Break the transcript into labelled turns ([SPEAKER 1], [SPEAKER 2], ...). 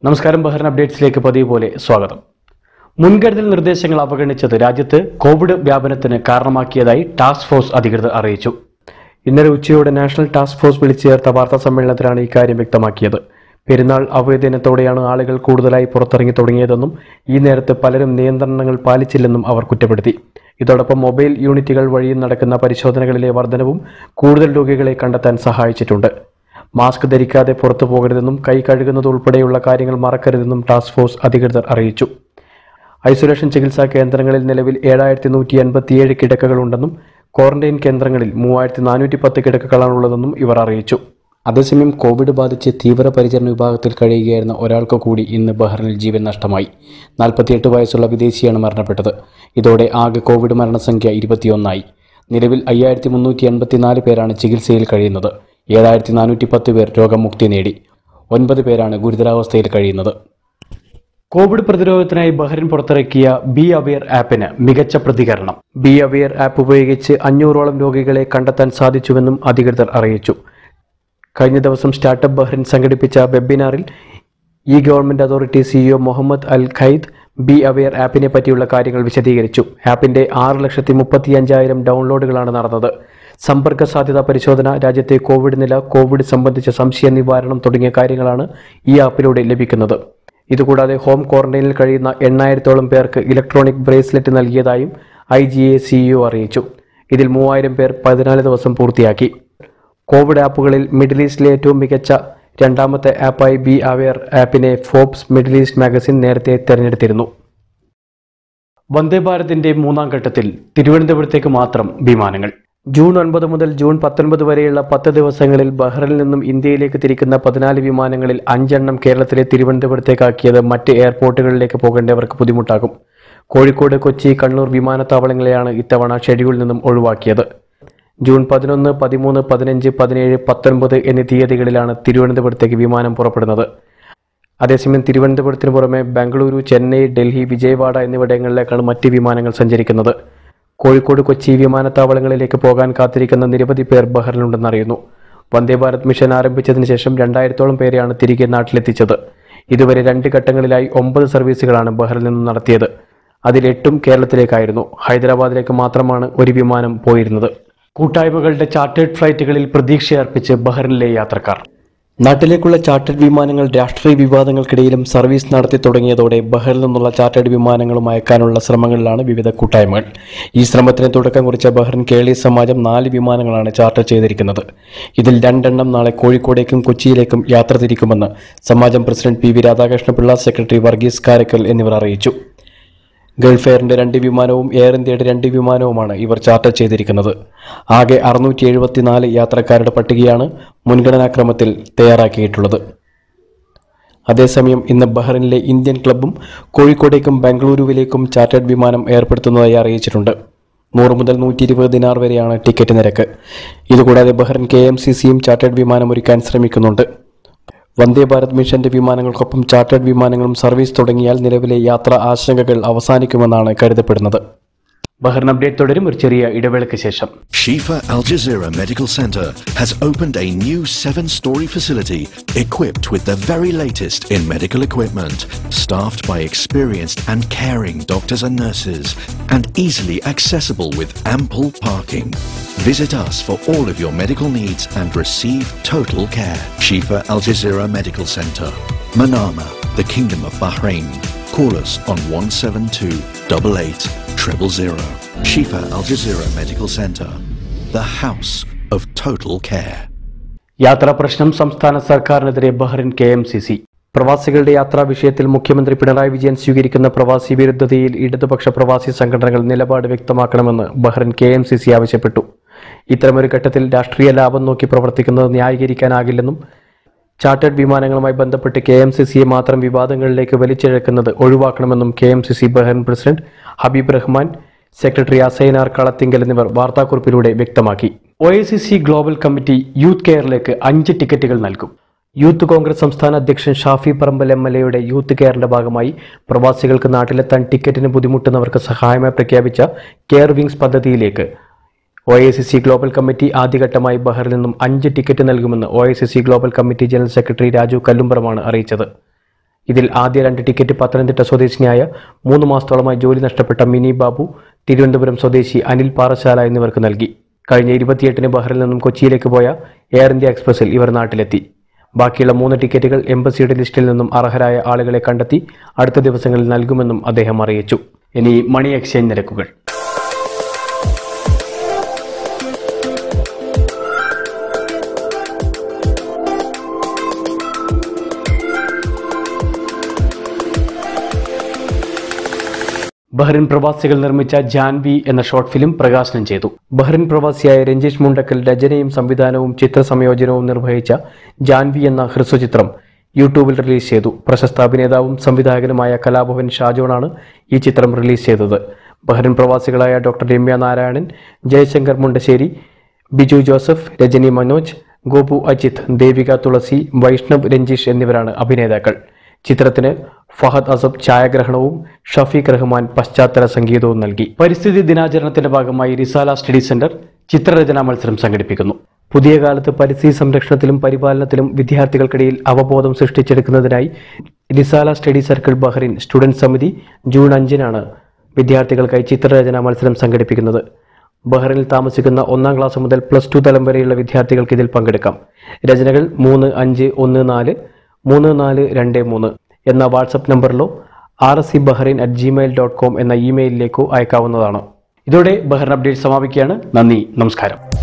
[SPEAKER 1] നമസ്കാരം ബഹ്റൻ അപ്ഡേറ്റ്സിലേക്ക് പതിവ് പോലെ സ്വാഗതം മുൻകരുതൽ നിർദ്ദേശങ്ങൾ അവഗണിച്ചത് രാജ്യത്ത് കോവിഡ് വ്യാപനത്തിന് കാരണമാക്കിയതായി ടാസ്ക് ഫോഴ്സ് അധികൃതർ അറിയിച്ചു ഇന്നലെ ഉച്ചയോടെ നാഷണൽ ടാസ്ക് ഫോഴ്സ് വിളിച്ചു ചേർത്ത വാർത്താ സമ്മേളനത്തിലാണ് ഇക്കാര്യം വ്യക്തമാക്കിയത് പെരുന്നാൾ അവധിദിനത്തോടെയാണ് ആളുകൾ കൂടുതലായി പുറത്തിറങ്ങി തുടങ്ങിയതെന്നും ഈ നേരത്ത് പലരും നിയന്ത്രണങ്ങൾ പാലിച്ചില്ലെന്നും അവർ കുറ്റപ്പെടുത്തി ഇതോടൊപ്പം മൊബൈൽ യൂണിറ്റുകൾ വഴി നടക്കുന്ന പരിശോധനകളിലെ വർധനവും കൂടുതൽ രോഗികളെ കണ്ടെത്താൻ സഹായിച്ചിട്ടുണ്ട് മാസ്ക് ധരിക്കാതെ പുറത്തു പോകരുതെന്നും കൈ കഴുകുന്നത് ഉൾപ്പെടെയുള്ള കാര്യങ്ങൾ മറക്കരുതെന്നും ടാസ്ക് ഫോഴ്സ് അധികൃതർ അറിയിച്ചു ഐസൊലേഷൻ ചികിത്സാ കേന്ദ്രങ്ങളിൽ നിലവിൽ ഏഴായിരത്തി നൂറ്റി എൺപത്തിയേഴ് കിടക്കകളുണ്ടെന്നും ക്വാറന്റൈൻ കേന്ദ്രങ്ങളിൽ മൂവായിരത്തി നാനൂറ്റി പത്ത് കിടക്കകളാണുള്ളതെന്നും ഇവർ അറിയിച്ചു അതേസമയം കോവിഡ് ബാധിച്ച് തീവ്രപരിചരണ വിഭാഗത്തിൽ കഴിയുകയായിരുന്ന ഒരാൾക്ക് കൂടി ഇന്ന് ബഹ്റിനിൽ ജീവൻ നഷ്ടമായി നാൽപ്പത്തിയെട്ട് വയസ്സുള്ള വിദേശിയാണ് മരണപ്പെട്ടത് ഇതോടെ ആകെ കോവിഡ് മരണസംഖ്യ ഇരുപത്തിയൊന്നായി നിലവിൽ അയ്യായിരത്തി മുന്നൂറ്റി എൺപത്തിനാല് പേരാണ് ചികിത്സയിൽ കഴിയുന്നത് ഏഴായിരത്തി നാനൂറ്റി പത്ത് പേർ രോഗമുക്തി നേടി ഒൻപത് പേരാണ് ഗുരുതരാവസ്ഥയിൽ കഴിയുന്നത് കോവിഡ് പ്രതിരോധത്തിനായി ബഹ്റിൻ പുറത്തിറക്കിയ ബി അവെയർ ആപ്പിന് മികച്ച പ്രതികരണം ബി അവെയർ ആപ്പ് ഉപയോഗിച്ച് അഞ്ഞൂറോളം രോഗികളെ കണ്ടെത്താൻ സാധിച്ചുവെന്നും അധികൃതർ അറിയിച്ചു കഴിഞ്ഞ ദിവസം സ്റ്റാർട്ടപ്പ് ബഹ്റിൻ സംഘടിപ്പിച്ച വെബിനാറിൽ e government authority CEO Muhammad Al Qaed be aware ആപ്പിനെ പറ്റിയുള്ള കാര്യങ്ങൾ വിശദീകരിച്ചു ആപ്പിന്റെ ആറ് ലക്ഷത്തി മുപ്പത്തി അഞ്ചായിരം ഡൗൺലോഡുകളാണ് നടന്നത് സമ്പർക്ക സാധ്യതാ പരിശോധന രാജ്യത്തെ കോവിഡ് നില കോവിഡ് സംബന്ധിച്ച സംശയ നിവാരണം തുടങ്ങിയ കാര്യങ്ങളാണ് ഈ ആപ്പിലൂടെ ലഭിക്കുന്നത് ഇതുകൂടാതെ ഹോം ക്വാറന്റൈനിൽ കഴിയുന്ന എണ്ണായിരത്തോളം പേർക്ക് ഇലക്ട്രോണിക് ബ്രേസ്ലെറ്റ് നൽകിയതായും ഐ ജി എ സിഇഒ അറിയിച്ചു ഇതിൽ മൂവായിരം പേർ പതിനാല് ദിവസം പൂർത്തിയാക്കി കോവിഡ് ആപ്പുകളിൽ മിഡിൽ ഈസ്റ്റിലെ ഏറ്റവും മികച്ച രണ്ടാമത്തെ ആപ്പായി ബി അവെയർ ആപ്പിനെ ഫോബ്സ് മിഡിൽ ഈസ്റ്റ് മാഗസിൻ നേരത്തെ തെരഞ്ഞെടുത്തിരുന്നു വന്ദേ ഭാരതിന്റെ മൂന്നാം ഘട്ടത്തിൽ തിരുവനന്തപുരത്തേക്ക് മാത്രം വിമാനങ്ങൾ ജൂൺ ഒൻപത് മുതൽ ജൂൺ പത്തൊൻപത് വരെയുള്ള പത്ത് ദിവസങ്ങളിൽ ബഹ്റിനിൽ നിന്നും ഇന്ത്യയിലേക്ക് തിരിക്കുന്ന പതിനാല് വിമാനങ്ങളിൽ അഞ്ചെണ്ണം കേരളത്തിലെ തിരുവനന്തപുരത്തേക്കാക്കിയത് മറ്റ് എയർപോർട്ടുകളിലേക്ക് പോകേണ്ടവർക്ക് ബുദ്ധിമുട്ടാകും കോഴിക്കോട് കൊച്ചി കണ്ണൂർ വിമാനത്താവളങ്ങളെയാണ് ഇത്തവണ ഷെഡ്യൂളിൽ നിന്നും ഒഴിവാക്കിയത് ജൂൺ പതിനൊന്ന് പതിമൂന്ന് പതിനഞ്ച് പതിനേഴ് പത്തൊൻപത് എന്നീ തീയതികളിലാണ് തിരുവനന്തപുരത്തേക്ക് വിമാനം പുറപ്പെടുന്നത് അതേസമയം തിരുവനന്തപുരത്തിന് പുറമെ ബംഗളൂരു ചെന്നൈ ഡൽഹി വിജയവാഡ എന്നിവിടങ്ങളിലേക്കാണ് മറ്റ് വിമാനങ്ങൾ സഞ്ചരിക്കുന്നത് കോഴിക്കോട് കൊച്ചി വിമാനത്താവളങ്ങളിലേക്ക് പോകാൻ കാത്തിരിക്കുന്ന നിരവധി പേർ ബഹ്റിനുണ്ടെന്നറിയുന്നു വന്ദേ ഭാരത് മിഷൻ ആരംഭിച്ചതിന് ശേഷം രണ്ടായിരത്തോളം പേരെയാണ് തിരികെ നാട്ടിലെത്തിച്ചത് ഇതുവരെ രണ്ട് ഘട്ടങ്ങളിലായി ഒമ്പത് സർവീസുകളാണ് ബഹ്റിൽ നിന്നും നടത്തിയത് അതിൽ എട്ടും കേരളത്തിലേക്കായിരുന്നു ഹൈദരാബാദിലേക്ക് മാത്രമാണ് ഒരു വിമാനം പോയിരുന്നത് കൂട്ടായ്മകളുടെ ചാർട്ടേഡ് ഫ്ലൈറ്റുകളിൽ പ്രതീക്ഷയർപ്പിച്ച് ബഹ്റിനിലെ യാത്രക്കാർ നാട്ടിലേക്കുള്ള ചാർട്ടേഡ് വിമാനങ്ങൾ രാഷ്ട്രീയ വിവാദങ്ങൾക്കിടയിലും സർവീസ് നടത്തി തുടങ്ങിയതോടെ ബഹ്റിൽ നിന്നുള്ള ചാർട്ടേഡ് വിമാനങ്ങളും അയക്കാനുള്ള ശ്രമങ്ങളിലാണ് വിവിധ കൂട്ടായ്മകൾ ഈ ശ്രമത്തിന് തുടക്കം കുറിച്ച ബഹ്റിൻ കേളി സമാജം നാല് വിമാനങ്ങളാണ് ചാർട്ടർ ചെയ്തിരിക്കുന്നത് ഇതിൽ രണ്ടെണ്ണം നാളെ കോഴിക്കോടേക്കും കൊച്ചിയിലേക്കും യാത്ര തിരിക്കുമെന്ന് Samajam president P V Radhakrishnapillai secretary Varghese Karakkal എന്നിവർ അറിയിച്ചു ഗൾഫ് എയറിന്റെ രണ്ട് വിമാനവും എയർ ഇന്ത്യയുടെ രണ്ട് വിമാനവുമാണ് ഇവർ ചാർട്ടർ ചെയ്തിരിക്കുന്നത് ആകെ അറുന്നൂറ്റി എഴുപത്തിനാല് യാത്രക്കാരുടെ പട്ടികയാണ് മുൻഗണനാക്രമത്തിൽ തയ്യാറാക്കിയിട്ടുള്ളത് അതേസമയം ഇന്ന് ബഹ്റിനിലെ ഇന്ത്യൻ ക്ലബ്ബും കോഴിക്കോടേക്കും ബംഗളൂരുവിലേക്കും ചാർട്ടേഡ് വിമാനം ഏർപ്പെടുത്തുന്നതായി അറിയിച്ചിട്ടുണ്ട് നൂറ് മുതൽ നൂറ്റി ഇരുപത് ദിനാർ വരെയാണ് ടിക്കറ്റ് നിരക്ക് ഇതുകൂടാതെ ബഹ്റിൻ കെ എം സി സിയും ചാർട്ടേഡ് വിമാനം ഒരുക്കാൻ ശ്രമിക്കുന്നുണ്ട് വന്ദേ ഭാരത് മിഷന്റെ വിമാനങ്ങൾക്കൊപ്പം ചാർട്ടേഡ് വിമാനങ്ങളും സർവീസ് തുടങ്ങിയാൽ നിലവിലെ യാത്രാ ആശങ്കകൾ അവസാനിക്കുമെന്നാണ് കരുതപ്പെടുന്നത് ബഹ്റിൻ അപ്ഡേറ്റ് തുടരും ഒരു ചെറിയ ഇടവേളയ്ക്ക് ശേഷം
[SPEAKER 2] Shifa Al Jazeera Medical Center has opened a new seven story facility equipped with the very latest in medical equipment, staffed by experienced and caring doctors and nurses, and easily accessible with ample parking. Visit us for all of your medical needs and receive total care. Shifa Al Jazeera Medical Center, Manama, the Kingdom of Bahrain. Call us on 172 88 000. Shifa Al Jazeera Medical Center, the house of total care.
[SPEAKER 1] യാത്രാ പ്രശ്നം സംസ്ഥാന സർക്കാരിനെതിരെ Bahrain K M C C പ്രവാസികളുടെ യാത്രാ വിഷയത്തിൽ മുഖ്യമന്ത്രി പിണറായി വിജയൻ സ്വീകരിക്കുന്ന പ്രവാസി വിരുദ്ധതയിൽ ഇടതുപക്ഷ പ്രവാസി സംഘടനകൾ നിലപാട് വ്യക്തമാക്കണമെന്ന് Bahrain K M C C ആവശ്യപ്പെട്ടു ഇത്തരമൊരു ഘട്ടത്തിൽ രാഷ്ട്രീയ ലാഭം നോക്കി പ്രവർത്തിക്കുന്നത് ന്യായീകരിക്കാനാകില്ലെന്നും ചാർട്ടേഡ് വിമാനങ്ങളുമായി ബന്ധപ്പെട്ട് കെ എം സി സിയെ മാത്രം വിവാദങ്ങളിലേക്ക് വലിച്ചിഴക്കുന്നത് ഒഴിവാക്കണമെന്നും K M C C Bahrain president Habeeb Rahman secretary Asainar Kalathingal എന്നിവർ വാർത്താക്കുറിപ്പിലൂടെ വ്യക്തമാക്കി O I C C global committee youth കെയറിലേക്ക് അഞ്ച് ടിക്കറ്റുകൾ നൽകും യൂത്ത് കോൺഗ്രസ് സംസ്ഥാന അധ്യക്ഷൻ ഷാഫി പറമ്പൽ എം എൽ എയുടെ യൂത്ത് കെയറിന്റെ ഭാഗമായി പ്രവാസികൾക്ക് നാട്ടിലെത്താൻ ടിക്കറ്റിന് ബുദ്ധിമുട്ടുന്നവർക്ക് സഹായമായി പ്രഖ്യാപിച്ച കെയർ വിങ്സ് പദ്ധതിയിലേക്ക് O I C C global committee ആദ്യഘട്ടമായി ബഹറിൽ നിന്നും അഞ്ച് ടിക്കറ്റ് നൽകുമെന്ന് O I C C global committee general secretary Raju കല്ലുംപുറമാണ് അറിയിച്ചത് ഇതിൽ ആദ്യ രണ്ട് ടിക്കറ്റ് പത്തനംതിട്ട സ്വദേശിനിയായ മൂന്ന് മാസത്തോളമായി ജോലി നഷ്ടപ്പെട്ട മിനി ബാബു തിരുവനന്തപുരം സ്വദേശി അനിൽ പാറശാല എന്നിവർക്ക് നൽകി കഴിഞ്ഞ ഇരുപത്തിയെട്ടിന് ബഹ്റിൽ നിന്നും കൊച്ചിയിലേക്ക് പോയ എയർ ഇന്ത്യ എക്സ്പ്രസിൽ ഇവർ നാട്ടിലെത്തി ബാക്കിയുള്ള മൂന്ന് ടിക്കറ്റുകൾ എംബസിയുടെ ലിസ്റ്റിൽ നിന്നും അർഹരായ ആളുകളെ കണ്ടെത്തി അടുത്ത ദിവസങ്ങളിൽ നൽകുമെന്നും അദ്ദേഹം അറിയിച്ചു ഇനി മണി എക്സ്ചേഞ്ച് നിരക്കുകൾ ബഹ്റിൻ പ്രവാസികൾ നിർമ്മിച്ച ജാൻവി എന്ന ഷോർട്ട് ഫിലിം പ്രകാശനം ചെയ്തു ബഹ്റിൻ പ്രവാസിയായ രഞ്ജേഷ് മുണ്ടക്കൽ രചനയും സംവിധാനവും ചിത്രസംയോജനവും നിർവഹിച്ച ജാൻവി എന്ന ഹ്രസ്വചിത്രം യൂട്യൂബിൽ റിലീസ് ചെയ്തു പ്രശസ്ത അഭിനേതാവും സംവിധായകനുമായ കലാഭവൻ ഷാജോണാണ് ഈ ചിത്രം റിലീസ് ചെയ്തത് ബഹ്റിൻ പ്രവാസികളായ ഡോക്ടർ രമ്യ നാരായണൻ ജയശങ്കർ മുണ്ടശ്ശേരി ബിജു ജോസഫ് രജനി മനോജ് ഗോപു അജിത് ദേവിക തുളസി വൈഷ്ണവ് രഞ്ജീഷ് എന്നിവരാണ് അഭിനേതാക്കൾ ചിത്രത്തിന് ഫഹദ് അസബ് ഛായാഗ്രഹണവും ഷഫീഖ് റഹ്മാൻ പശ്ചാത്തല സംഗീതവും നൽകി പരിസ്ഥിതി ദിനാചരണത്തിന്റെ ഭാഗമായി റിസാല സ്റ്റഡി സെന്റർ ചിത്രരചനാ മത്സരം സംഘടിപ്പിക്കുന്നു പുതിയ കാലത്ത് പരിസ്ഥിതി സംരക്ഷണത്തിലും പരിപാലനത്തിലും വിദ്യാർത്ഥികൾക്കിടയിൽ അവബോധം സൃഷ്ടിച്ചെടുക്കുന്നതിനായി Risala study circle Bahrain student സമിതി ജൂൺ അഞ്ചിനാണ് വിദ്യാർത്ഥികൾക്കായി ചിത്രരചനാ മത്സരം സംഘടിപ്പിക്കുന്നത് ബഹ്റിനിൽ താമസിക്കുന്ന ഒന്നാം ക്ലാസ് മുതൽ പ്ലസ് ടു തലം വരെയുള്ള വിദ്യാർത്ഥികൾക്ക് ഇതിൽ പങ്കെടുക്കാം രചനകൾ മൂന്ന് അഞ്ച് ഒന്ന് നാല് മൂന്ന് നാല് രണ്ട് മൂന്ന് എന്ന വാട്സപ്പ് നമ്പറിലോ R S C Bahrain at Gmail dot com എന്ന ഇമെയിലിലേക്കോ അയക്കാവുന്നതാണ് ഇതോടെ ബഹ്റിൻ അപ്ഡേറ്റ് സമാപിക്കുകയാണ് നന്ദി നമസ്കാരം